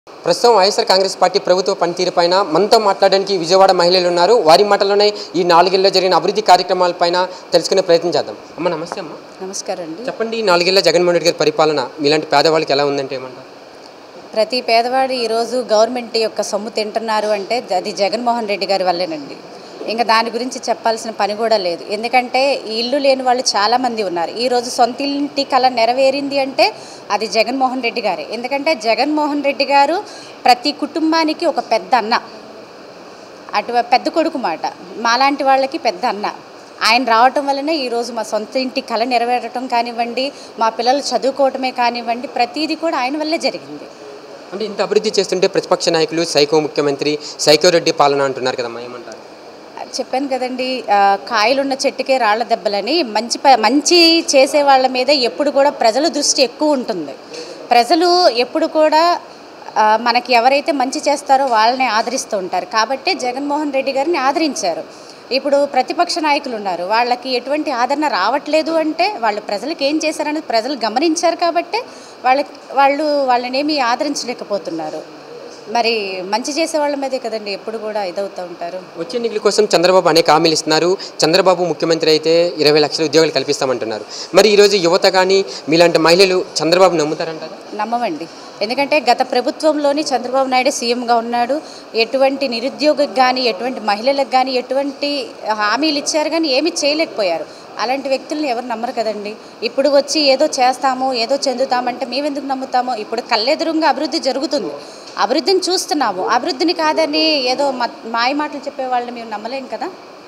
ప్రస్తుతం వైఎస్ఆర్ కాంగ్రెస్ పార్టీ ప్రభుత్వ పనితీరుపైన మనతో మాట్లాడడానికి విజయవాడ మహిళలు ఉన్నారు వారి మాటల్లోనే ఈ నాలుగేళ్లలో జరిగిన అభివృద్ధి కార్యక్రమాలపైన తెలుసుకునే ప్రయత్నం చేద్దాం అమ్మ నమస్తే అమ్మ నమస్కారం అండి చెప్పండి ఈ నాలుగేళ్ల జగన్మోహన్ రెడ్డి గారి పరిపాలన మీలాంటి పేదవాళ్ళకి ఎలా ఉందంటే ఏమంటారు ప్రతి పేదవాడు ఈరోజు గవర్నమెంట్ యొక్క సొమ్ము తింటున్నారు అంటే అది జగన్మోహన్ రెడ్డి గారి వల్లేనండి ఇంకా దాని గురించి చెప్పాల్సిన పని కూడా లేదు ఎందుకంటే ఈ ఇల్లు లేని వాళ్ళు చాలామంది ఉన్నారు ఈరోజు సొంత ఇంటి కళ నెరవేరింది అంటే అది జగన్మోహన్ రెడ్డి గారే ఎందుకంటే జగన్మోహన్ రెడ్డి గారు ప్రతి కుటుంబానికి ఒక పెద్ద అన్న అటు పెద్ద కొడుకు మాట మాలాంటి వాళ్ళకి పెద్ద అన్న ఆయన రావటం వల్లనే ఈరోజు మా సొంత ఇంటి కళ నెరవేరటం కానివ్వండి మా పిల్లలు చదువుకోవటమే కానివ్వండి ప్రతిదీ కూడా ఆయన వల్లే జరిగింది అంటే ఇంత అభివృద్ధి చేస్తుంటే ప్రతిపక్ష నాయకులు సైకో ముఖ్యమంత్రి సైకో రెడ్డి పాలన అంటున్నారు కదమ్మా ఏమంటారు చెప్పాను కదండి ఆ, కాయలున్న చెట్టుకే రాళ్ల దెబ్బలని మంచి ప మంచి చేసే వాళ్ళ మీద ఎప్పుడు కూడా ప్రజల దృష్టి ఎక్కువ ఉంటుంది ప్రజలు ఎప్పుడు కూడా ఆ, మనకి ఎవరైతే మంచి చేస్తారో వాళ్ళని ఆదరిస్తూ ఉంటారు కాబట్టే జగన్మోహన్ రెడ్డి గారిని ఆదరించారు ఇప్పుడు ప్రతిపక్ష నాయకులు ఉన్నారు వాళ్ళకి ఎటువంటి ఆదరణ రావట్లేదు అంటే వాళ్ళు ప్రజలకు ఏం చేశారనేది ప్రజలు గమనించారు కాబట్టే వాళ్ళకి వాళ్ళు వాళ్ళనేమి ఆదరించలేకపోతున్నారు మరి మంచి చేసే వాళ్ళ మీదే కదండి ఎప్పుడు కూడా ఇదవుతూ ఉంటారు వచ్చే ఎన్నికల కోసం చంద్రబాబు అనేక హామీలు ఇస్తున్నారు చంద్రబాబు ముఖ్యమంత్రి అయితే ఇరవై లక్షల ఉద్యోగాలు కల్పిస్తామంటున్నారు మరి ఈరోజు యువత కానీ మీలాంటి మహిళలు చంద్రబాబు నమ్ముతారంటారా నమ్మమండి ఎందుకంటే గత ప్రభుత్వంలోని చంద్రబాబు నాయుడు సీఎంగా ఉన్నాడు ఎటువంటి నిరుద్యోగికి కానీ ఎటువంటి మహిళలకు కానీ ఎటువంటి హామీలు ఇచ్చారు కానీ ఏమీ చేయలేకపోయారు అలాంటి వ్యక్తులను ఎవరు నమ్మరు కదండి ఇప్పుడు వచ్చి ఏదో చేస్తాము ఏదో చెందుతామంటే మేమెందుకు నమ్ముతాము ఇప్పుడు కళ్ళెదురుగా అభివృద్ధి జరుగుతుంది అభివృద్ధిని చూస్తున్నాము అభివృద్ధిని కాదని ఏదో మ- మాయ మాటలు చెప్పే వాళ్ళని మేము నమ్మలేం కదా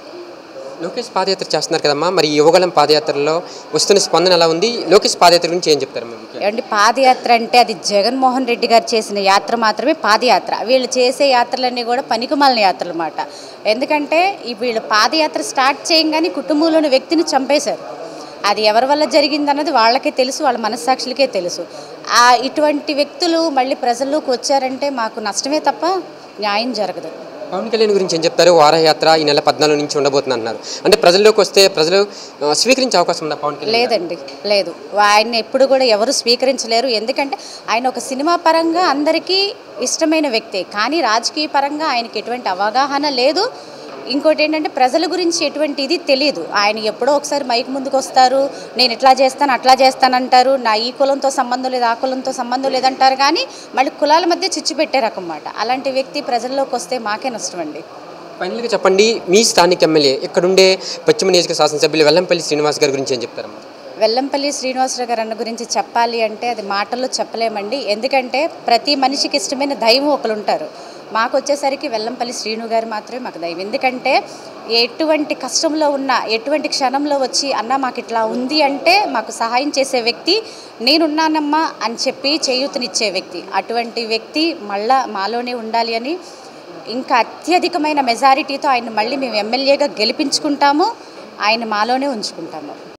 లోకేష్ పాదయాత్ర చేస్తున్నారు కదమ్మా మరి ఈ యువగలం పాదయాత్రలో వస్తున్న స్పందన ఎలా ఉంది లోకేష్ పాదయాత్ర గురించి ఏం చెప్తారు మీరు ఏమంటే పాదయాత్ర అంటే అది జగన్మోహన్ రెడ్డి గారు చేసిన యాత్ర మాత్రమే పాదయాత్ర వీళ్ళు చేసే యాత్రలన్నీ కూడా పనికిమాలిన యాత్రలు అన్నమాట ఎందుకంటే ఈ వీళ్ళు పాదయాత్ర స్టార్ట్ చేయంగానే కుటుంబంలోని వ్యక్తిని చంపేశారు అది ఎవరి వల్ల జరిగిందన్నది వాళ్ళకే తెలుసు వాళ్ళ మనస్సాక్షులకే తెలుసు ఆ ఇటువంటి వ్యక్తులు మళ్ళీ ప్రజల్లోకి వచ్చారంటే మాకు నష్టమే తప్ప న్యాయం జరగదు పవన్ కళ్యాణ్ గురించి ఏం చెప్తారు వారయాత్ర ఈ నెల పద్నాలుగు నుంచి ఉండబోతుంది అంటున్నారు అంటే ప్రజల్లోకి వస్తే ప్రజలు ఆ, స్వీకరించే అవకాశం ఉందా పవన్ కళ్యాణ్ లేదండి లేదు ఆయన్ని ఎప్పుడు కూడా ఎవరు స్వీకరించలేరు ఎందుకంటే ఆయన ఒక సినిమా పరంగా అందరికీ ఇష్టమైన వ్యక్తే కానీ రాజకీయ పరంగా ఆయనకి ఎటువంటి అవగాహన లేదు ఇంకోటి ఏంటంటే ప్రజల గురించి ఎటువంటి ఇది తెలియదు ఆయన ఎప్పుడో ఒకసారి మైక్ ముందుకు వస్తారు నేను ఇట్లా చేస్తాను అట్లా చేస్తానంటారు నా ఈ కులంతో సంబంధం లేదు ఆ కులంతో సంబంధం లేదంటారు కానీ మళ్ళీ కులాల మధ్య చిచ్చు పెట్టే రకం మాట అలాంటి వ్యక్తి ప్రజల్లోకి వస్తే మాకే నష్టం అండి ఫైనల్గా చెప్పండి మీ స్థానిక ఎమ్మెల్యే ఇక్కడుండే పశ్చిమ నియోజక శాసనసభ్యులు వెల్లంపల్లి శ్రీనివాస్ గారి గురించి ఏం చెప్తారమ్మా వెల్లంపల్లి శ్రీనివాసరావు గారు అన్న గురించి చెప్పాలి అంటే అది మాటల్లో చెప్పలేమండి ఎందుకంటే ప్రతి మనిషికి ఇష్టమైన దైవం ఒకరు ఉంటారు మాకు వచ్చేసరికి వెల్లంపల్లి శ్రీను గారు మాత్రమే మాకు దైవం ఎందుకంటే ఎటువంటి కష్టంలో ఉన్న ఎటువంటి క్షణంలో వచ్చి అన్న మాకు ఇట్లా ఉంది అంటే మాకు సహాయం చేసే వ్యక్తి నేనున్నానమ్మా అని చెప్పి చేయూతనిచ్చే వ్యక్తి అటువంటి వ్యక్తి మళ్ళా మాలోనే ఉండాలి అని ఇంకా అత్యధికమైన మెజారిటీతో ఆయన మళ్ళీ మేము ఎమ్మెల్యేగా గెలిపించుకుంటాము ఆయన మాలోనే ఉంచుకుంటాము